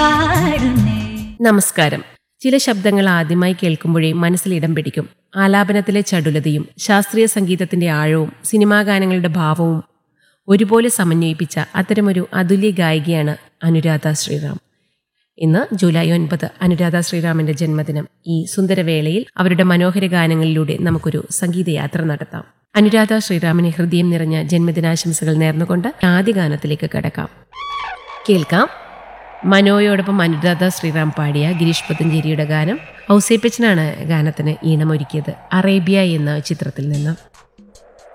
പാടുന്നേ നമസ്കാരം ചില ശബ്ദങ്ങൾ ആദ്യമായി കേൾക്കുമ്പോഴേ മനസ്സിൽ ഇടം പിടിക്കും ആലാപനത്തിലെ ചടുലതയും ശാസ്ത്രീയ സംഗീതത്തിന്റെ ആഴവും സിനിമാ ഗാനങ്ങളുടെ ഭാവവും ഒരുപോലെ സമന്വയിപ്പിച്ച അത്തരമൊരു അതുല്യ ഗായികയാണ് അനുരാധ ശ്രീറാം ഇന്ന് ജൂലൈ ഒൻപത് അനുരാധ ശ്രീറാമിന്റെ ജന്മദിനം ഈ സുന്ദരവേളയിൽ അവരുടെ മനോഹര ഗാനങ്ങളിലൂടെ നമുക്കൊരു സംഗീതയാത്ര നടത്താം അനുരാധ ശ്രീറാമിന് ഹൃദയം നിറഞ്ഞ ജന്മദിനാശംസകൾ നേർന്നുകൊണ്ട് ആദ്യ ഗാനത്തിലേക്ക് കടക്കാം കേൾക്കാം മനോയോടൊപ്പം അനുരാധ ശ്രീറാം പാടിയ ഗിരീഷ് പത്തഞ്ചേരിയുടെ ഗാനം ഔസേപ്പച്ചനാണ് ഗാനത്തിന് ഈണമൊരുക്കിയത് അറേബ്യ എന്ന ചിത്രത്തിൽ നിന്ന്